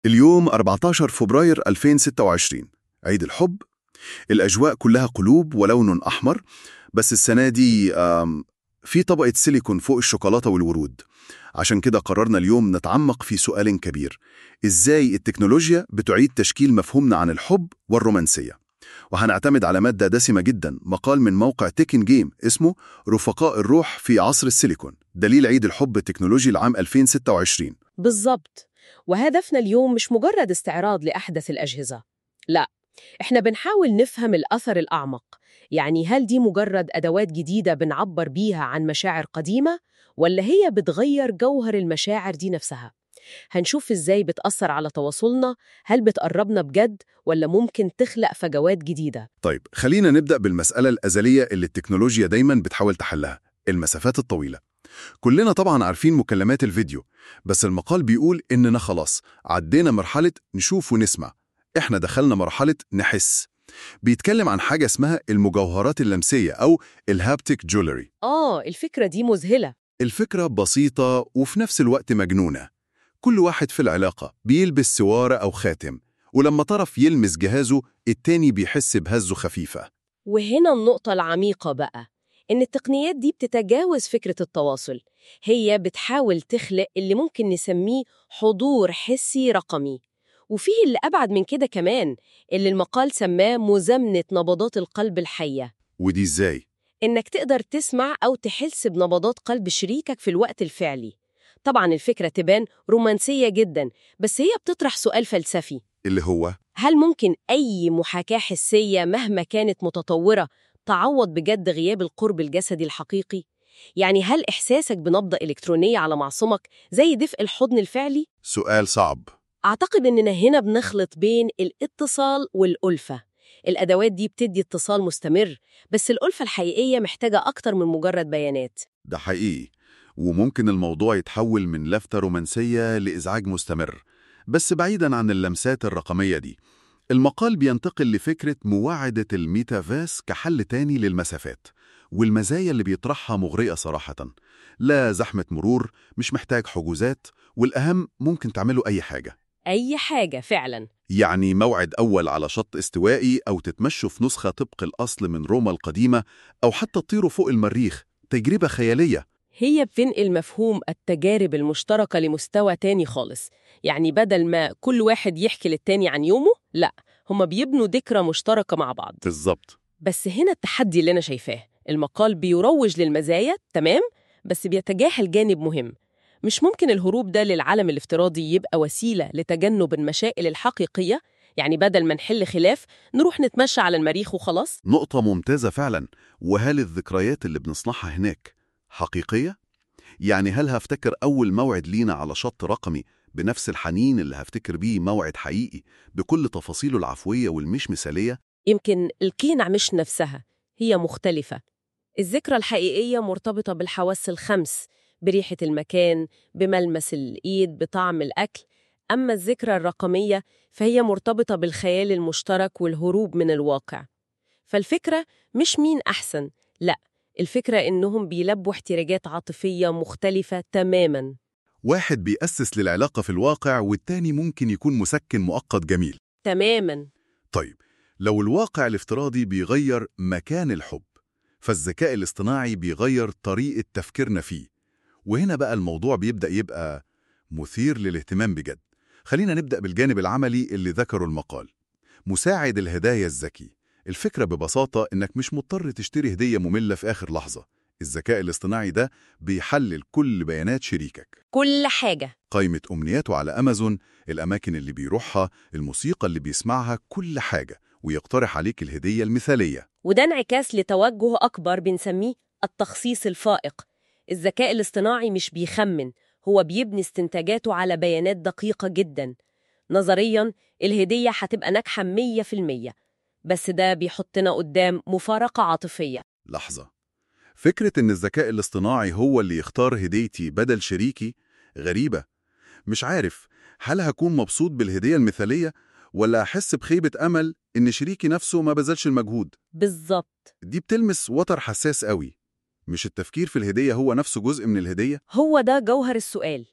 اليوم 14 فبراير 2026 عيد الحب الأجواء كلها قلوب ولون أحمر بس السنة دي آم، في طبقة سيليكون فوق الشوكولاتة والورود عشان كده قررنا اليوم نتعمق في سؤال كبير إزاي التكنولوجيا بتعيد تشكيل مفهومنا عن الحب والرومانسية وهنعتمد على مادة دسمة جدا مقال من موقع تيكن جيم اسمه رفقاء الروح في عصر السيليكون دليل عيد الحب التكنولوجي العام 2026 بالظبط وهدفنا اليوم مش مجرد استعراض لأحدث الأجهزة لا إحنا بنحاول نفهم الأثر الأعمق يعني هل دي مجرد أدوات جديدة بنعبر بيها عن مشاعر قديمة ولا هي بتغير جوهر المشاعر دي نفسها هنشوف إزاي بتأثر على تواصلنا هل بتقربنا بجد ولا ممكن تخلق فجوات جديدة طيب خلينا نبدأ بالمسألة الأزلية اللي التكنولوجيا دايما بتحاول تحلها المسافات الطويلة كلنا طبعا عارفين مكالمات الفيديو بس المقال بيقول إننا خلاص عدينا مرحلة نشوف ونسمع إحنا دخلنا مرحلة نحس بيتكلم عن حاجة اسمها المجوهرات اللمسية أو الهابتيك جولري آه الفكرة دي مذهلة الفكرة بسيطة وفي نفس الوقت مجنونة كل واحد في العلاقة بيلبس سوارة أو خاتم ولما طرف يلمس جهازه التاني بيحس بهزة خفيفة وهنا النقطة العميقة بقى إن التقنيات دي بتتجاوز فكرة التواصل هي بتحاول تخلق اللي ممكن نسميه حضور حسي رقمي وفيه اللي أبعد من كده كمان اللي المقال سماه مزامنة نبضات القلب الحية ودي إزاي؟ إنك تقدر تسمع أو تحس بنبضات قلب شريكك في الوقت الفعلي طبعا الفكرة تبان رومانسية جدا بس هي بتطرح سؤال فلسفي اللي هو هل ممكن أي محاكاة حسية مهما كانت متطورة تعوض بجد غياب القرب الجسدي الحقيقي؟ يعني هل إحساسك بنبضة إلكترونية على معصمك زي دفء الحضن الفعلي؟ سؤال صعب أعتقد إننا هنا بنخلط بين الاتصال والألفة الأدوات دي بتدي اتصال مستمر بس الألفة الحقيقية محتاجة أكتر من مجرد بيانات ده حقيقي وممكن الموضوع يتحول من لفتة رومانسية لإزعاج مستمر بس بعيداً عن اللمسات الرقمية دي المقال بينتقل لفكرة مواعدة الميتافاس كحل تاني للمسافات والمزايا اللي بيطرحها مغرية صراحة لا زحمة مرور مش محتاج حجوزات والأهم ممكن تعملوا أي حاجة أي حاجة فعلاً يعني موعد أول على شط استوائي أو تتمشوا في نسخة طبق الأصل من روما القديمة أو حتى تطيروا فوق المريخ تجربة خيالية هي بتنقل مفهوم التجارب المشتركة لمستوى تاني خالص يعني بدل ما كل واحد يحكي للتاني عن يومه لا هما بيبنوا ذكرى مشتركة مع بعض بالظبط بس هنا التحدي اللي أنا شايفاه المقال بيروج للمزايا تمام بس بيتجاهل جانب مهم مش ممكن الهروب ده للعالم الافتراضي يبقى وسيلة لتجنب المشاكل الحقيقية يعني بدل ما نحل خلاف نروح نتمشى على المريخ وخلاص نقطة ممتازة فعلا وهل الذكريات اللي بنصنعها هناك حقيقية؟ يعني هل هفتكر أول موعد لينا على شط رقمي بنفس الحنين اللي هفتكر بيه موعد حقيقي بكل تفاصيله العفوية والمش مثالية؟ يمكن القينة مش نفسها هي مختلفة الذكرى الحقيقية مرتبطة بالحواس الخمس بريحة المكان بملمس الإيد بطعم الأكل أما الذكرى الرقمية فهي مرتبطة بالخيال المشترك والهروب من الواقع فالفكرة مش مين أحسن لا الفكرة إنهم بيلبوا احتياجات عاطفية مختلفة تماماً واحد بيأسس للعلاقة في الواقع والتاني ممكن يكون مسكن مؤقت جميل تماماً طيب لو الواقع الافتراضي بيغير مكان الحب فالذكاء الاصطناعي بيغير طريقة تفكيرنا فيه وهنا بقى الموضوع بيبدأ يبقى مثير للاهتمام بجد خلينا نبدأ بالجانب العملي اللي ذكره المقال مساعد الهدايا الذكي الفكرة ببساطة إنك مش مضطر تشتري هدية مملة في آخر لحظة الذكاء الاصطناعي ده بيحلل كل بيانات شريكك كل حاجة قائمة أمنياته على أمازون الأماكن اللي بيروحها الموسيقى اللي بيسمعها كل حاجة ويقترح عليك الهدية المثالية وده انعكاس لتوجه أكبر بنسميه التخصيص الفائق الذكاء الاصطناعي مش بيخمن هو بيبني استنتاجاته على بيانات دقيقة جدا نظرياً الهدية هتبقى ناجحة 100% بس ده بيحطنا قدام مفارقة عاطفية لحظة فكرة إن الذكاء الاصطناعي هو اللي يختار هديتي بدل شريكي غريبة مش عارف هل هكون مبسوط بالهدية المثالية ولا أحس بخيبة أمل إن شريكي نفسه ما بذلش المجهود بالظبط دي بتلمس وتر حساس قوي مش التفكير في الهدية هو نفسه جزء من الهدية؟ هو ده جوهر السؤال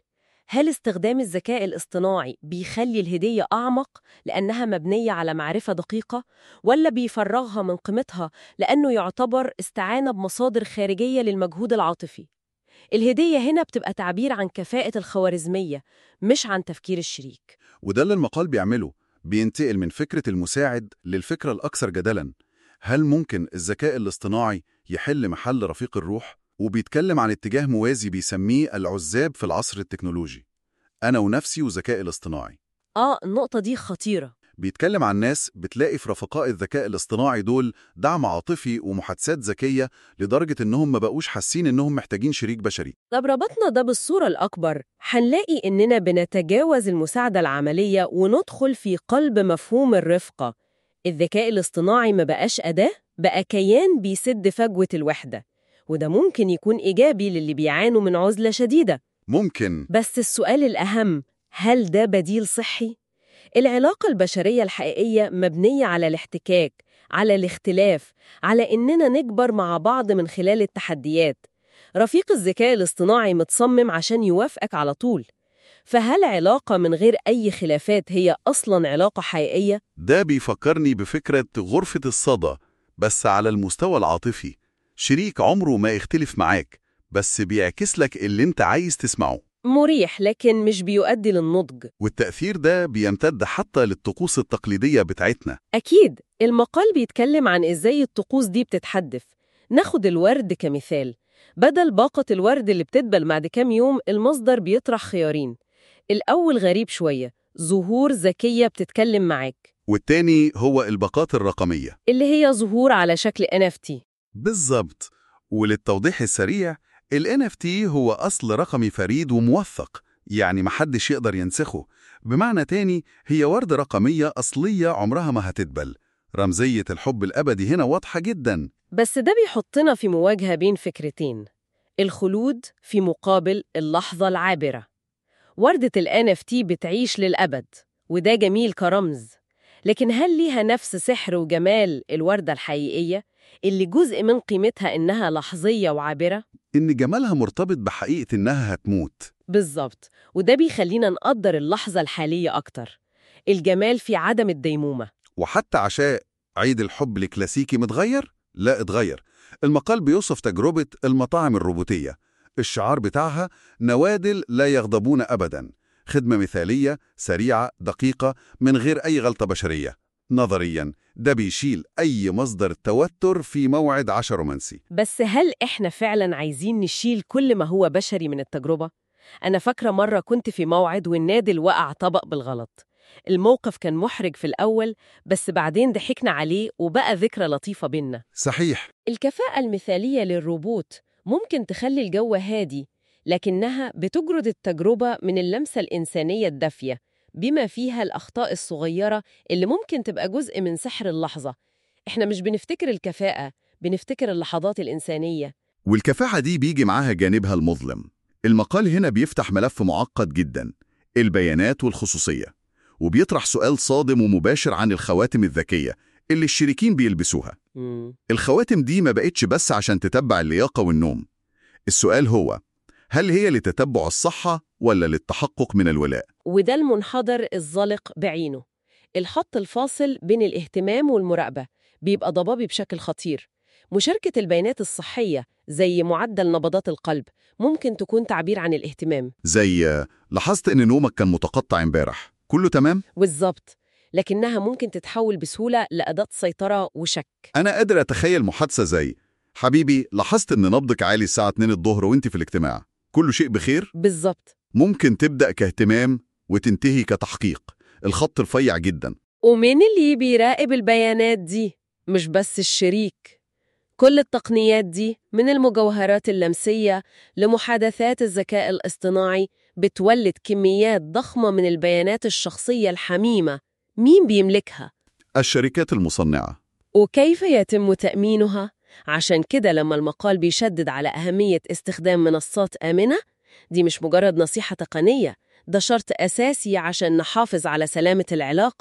هل استخدام الذكاء الاصطناعي بيخلي الهدية أعمق لأنها مبنية على معرفة دقيقة ولا بيفرغها من قيمتها لأنه يعتبر استعانة بمصادر خارجية للمجهود العاطفي؟ الهدية هنا بتبقى تعبير عن كفاءة الخوارزمية مش عن تفكير الشريك وده اللي المقال بيعمله بينتقل من فكرة المساعد للفكرة الأكثر جدلاً هل ممكن الذكاء الاصطناعي يحل محل رفيق الروح؟ وبيتكلم عن اتجاه موازي بيسميه العزاب في العصر التكنولوجي أنا ونفسي وذكاء الاصطناعي آه النقطة دي خطيرة بيتكلم عن ناس بتلاقي في رفقاء الذكاء الاصطناعي دول دعم عاطفي ومحادثات ذكية لدرجة إنهم ما بقوش حاسين إنهم محتاجين شريك بشري طب ربطنا ده بالصورة الأكبر هنلاقي إننا بنتجاوز المساعدة العملية وندخل في قلب مفهوم الرفقة الذكاء الاصطناعي ما بقاش أداة بقى كيان بيسد فجوة الوحدة وده ممكن يكون إيجابي للي بيعانوا من عزلة شديدة ممكن بس السؤال الأهم هل ده بديل صحي؟ العلاقة البشرية الحقيقية مبنية على الاحتكاك على الاختلاف على إننا نكبر مع بعض من خلال التحديات رفيق الذكاء الاصطناعي متصمم عشان يوافقك على طول فهل علاقة من غير أي خلافات هي أصلاً علاقة حقيقية؟ ده بيفكرني بفكرة غرفة الصدى بس على المستوى العاطفي شريك عمره ما يختلف معاك بس بيعكس لك اللي انت عايز تسمعه مريح لكن مش بيؤدي للنضج والتأثير ده بيمتد حتى للطقوس التقليدية بتاعتنا أكيد المقال بيتكلم عن إزاي الطقوس دي بتتحدث ناخد الورد كمثال بدل باقة الورد اللي بتدبل بعد كام يوم المصدر بيطرح خيارين الأول غريب شوية ظهور ذكية بتتكلم معاك والتاني هو الباقات الرقمية اللي هي ظهور على شكل NFT بالظبط وللتوضيح السريع ال NFT هو أصل رقمي فريد وموثق يعني محدش يقدر ينسخه بمعنى تاني هي وردة رقمية أصلية عمرها ما هتدبل رمزية الحب الأبدي هنا واضحة جدا بس ده بيحطنا في مواجهة بين فكرتين الخلود في مقابل اللحظة العابرة وردة ال NFT بتعيش للأبد وده جميل كرمز لكن هل ليها نفس سحر وجمال الوردة الحقيقية اللي جزء من قيمتها إنها لحظية وعابرة؟ إن جمالها مرتبط بحقيقة إنها هتموت بالظبط وده بيخلينا نقدر اللحظة الحالية أكتر الجمال في عدم الديمومة وحتى عشاء عيد الحب الكلاسيكي متغير؟ لا اتغير المقال بيوصف تجربة المطاعم الروبوتية الشعار بتاعها نوادل لا يغضبون أبدا خدمة مثالية سريعة دقيقة من غير أي غلطة بشرية نظريا ده بيشيل أي مصدر توتر في موعد عشاء رومانسي بس هل إحنا فعلا عايزين نشيل كل ما هو بشري من التجربة؟ أنا فاكرة مرة كنت في موعد والنادل وقع طبق بالغلط الموقف كان محرج في الأول بس بعدين ضحكنا عليه وبقى ذكرى لطيفة بينا صحيح الكفاءة المثالية للروبوت ممكن تخلي الجو هادي لكنها بتجرد التجربة من اللمسة الإنسانية الدافية بما فيها الأخطاء الصغيرة اللي ممكن تبقى جزء من سحر اللحظة إحنا مش بنفتكر الكفاءة بنفتكر اللحظات الإنسانية والكفاءة دي بيجي معاها جانبها المظلم المقال هنا بيفتح ملف معقد جدا البيانات والخصوصية وبيطرح سؤال صادم ومباشر عن الخواتم الذكية اللي الشريكين بيلبسوها مم. الخواتم دي ما بقتش بس عشان تتبع اللياقة والنوم السؤال هو هل هي لتتبع الصحة ولا للتحقق من الولاء؟ وده المنحدر الزلق بعينه الخط الفاصل بين الاهتمام والمراقبة بيبقى ضبابي بشكل خطير مشاركة البيانات الصحية زي معدل نبضات القلب ممكن تكون تعبير عن الاهتمام زي آه، لاحظت إن نومك كان متقطع امبارح كله تمام؟ بالظبط لكنها ممكن تتحول بسهولة لأداة سيطرة وشك أنا قادر أتخيل محادثة زي حبيبي لاحظت إن نبضك عالي الساعة 2 الظهر وإنت في الاجتماع كل شيء بخير؟ بالظبط ممكن تبدأ كاهتمام وتنتهي كتحقيق الخط رفيع جدا ومين اللي بيراقب البيانات دي؟ مش بس الشريك كل التقنيات دي من المجوهرات اللمسية لمحادثات الذكاء الاصطناعي بتولد كميات ضخمة من البيانات الشخصية الحميمة مين بيملكها؟ الشركات المصنعة وكيف يتم تأمينها؟ عشان كده لما المقال بيشدد على أهمية استخدام منصات آمنة دي مش مجرد نصيحة تقنية ده شرط أساسي عشان نحافظ على سلامة العلاقة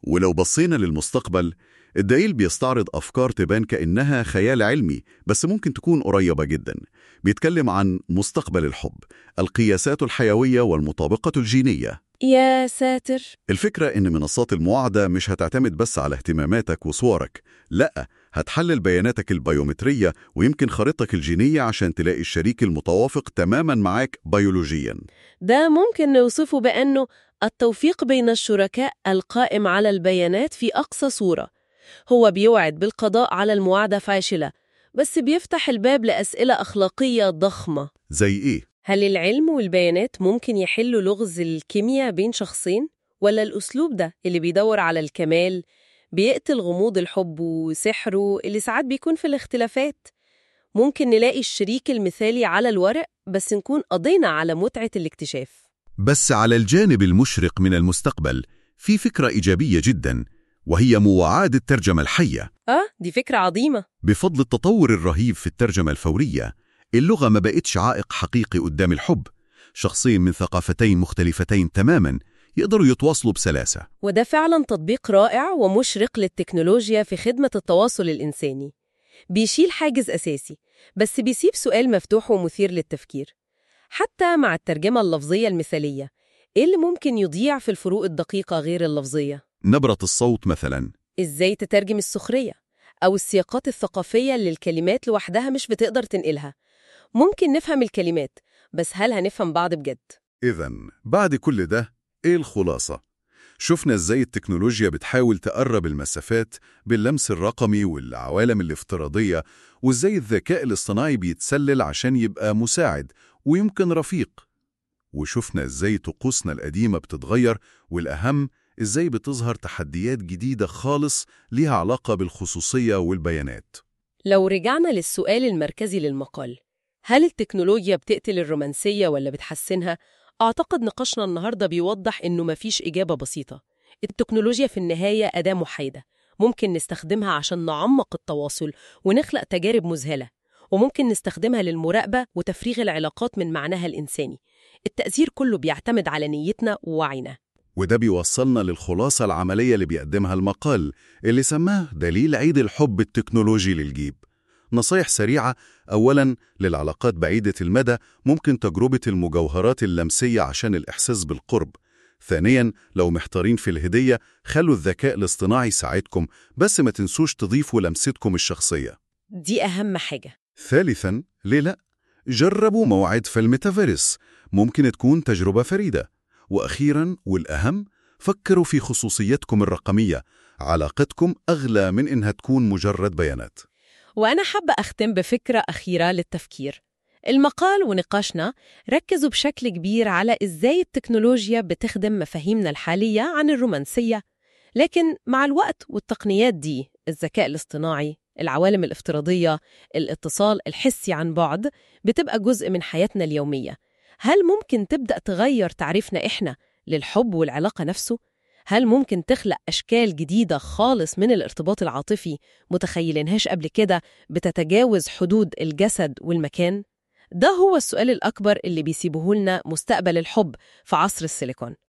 ولو بصينا للمستقبل الدليل بيستعرض أفكار تبان كأنها خيال علمي بس ممكن تكون قريبة جدا بيتكلم عن مستقبل الحب القياسات الحيوية والمطابقة الجينية يا ساتر الفكرة إن منصات المواعدة مش هتعتمد بس على اهتماماتك وصورك لأ هتحلل بياناتك البيومترية ويمكن خريطتك الجينية عشان تلاقي الشريك المتوافق تماما معاك بيولوجيا ده ممكن نوصفه بأنه التوفيق بين الشركاء القائم على البيانات في أقصى صورة هو بيوعد بالقضاء على المواعدة فاشلة بس بيفتح الباب لأسئلة أخلاقية ضخمة زي إيه؟ هل العلم والبيانات ممكن يحلوا لغز الكيمياء بين شخصين؟ ولا الأسلوب ده اللي بيدور على الكمال بيقتل غموض الحب وسحره اللي ساعات بيكون في الاختلافات؟ ممكن نلاقي الشريك المثالي على الورق بس نكون قضينا على متعة الاكتشاف بس على الجانب المشرق من المستقبل في فكرة إيجابية جدا وهي مواعاة الترجمة الحية آه دي فكرة عظيمة بفضل التطور الرهيب في الترجمة الفورية اللغة ما بقتش عائق حقيقي قدام الحب شخصين من ثقافتين مختلفتين تماما يقدروا يتواصلوا بسلاسة وده فعلا تطبيق رائع ومشرق للتكنولوجيا في خدمة التواصل الإنساني بيشيل حاجز أساسي بس بيسيب سؤال مفتوح ومثير للتفكير حتى مع الترجمة اللفظية المثالية إيه اللي ممكن يضيع في الفروق الدقيقة غير اللفظية؟ نبرة الصوت مثلا إزاي تترجم السخرية أو السياقات الثقافية اللي الكلمات لوحدها مش بتقدر تنقلها ممكن نفهم الكلمات بس هل هنفهم بعض بجد؟ إذا بعد كل ده إيه الخلاصة؟ شفنا إزاي التكنولوجيا بتحاول تقرب المسافات باللمس الرقمي والعوالم الافتراضية وإزاي الذكاء الاصطناعي بيتسلل عشان يبقى مساعد ويمكن رفيق وشفنا إزاي طقوسنا القديمة بتتغير والأهم إزاي بتظهر تحديات جديدة خالص ليها علاقة بالخصوصية والبيانات لو رجعنا للسؤال المركزي للمقال هل التكنولوجيا بتقتل الرومانسية ولا بتحسنها؟ أعتقد نقاشنا النهاردة بيوضح إنه مفيش إجابة بسيطة التكنولوجيا في النهاية أداة محايدة ممكن نستخدمها عشان نعمق التواصل ونخلق تجارب مذهلة وممكن نستخدمها للمراقبة وتفريغ العلاقات من معناها الإنساني التأثير كله بيعتمد على نيتنا ووعينا وده بيوصلنا للخلاصة العملية اللي بيقدمها المقال اللي سماه دليل عيد الحب التكنولوجي للجيب نصايح سريعة أولاً للعلاقات بعيدة المدى ممكن تجربة المجوهرات اللمسية عشان الإحساس بالقرب ثانياً لو محتارين في الهدية خلوا الذكاء الاصطناعي يساعدكم بس ما تنسوش تضيفوا لمستكم الشخصية دي أهم حاجة ثالثاً ليه لأ؟ جربوا موعد في الميتافيرس ممكن تكون تجربة فريدة وأخيراً والأهم فكروا في خصوصيتكم الرقمية علاقتكم أغلى من إنها تكون مجرد بيانات وأنا حابة أختم بفكرة أخيرة للتفكير المقال ونقاشنا ركزوا بشكل كبير على إزاي التكنولوجيا بتخدم مفاهيمنا الحالية عن الرومانسية لكن مع الوقت والتقنيات دي الذكاء الاصطناعي العوالم الافتراضية الاتصال الحسي عن بعد بتبقى جزء من حياتنا اليومية هل ممكن تبدأ تغير تعريفنا إحنا للحب والعلاقة نفسه؟ هل ممكن تخلق أشكال جديدة خالص من الارتباط العاطفي متخيلينهاش قبل كده بتتجاوز حدود الجسد والمكان؟ ده هو السؤال الأكبر اللي بيسيبه لنا مستقبل الحب في عصر السيليكون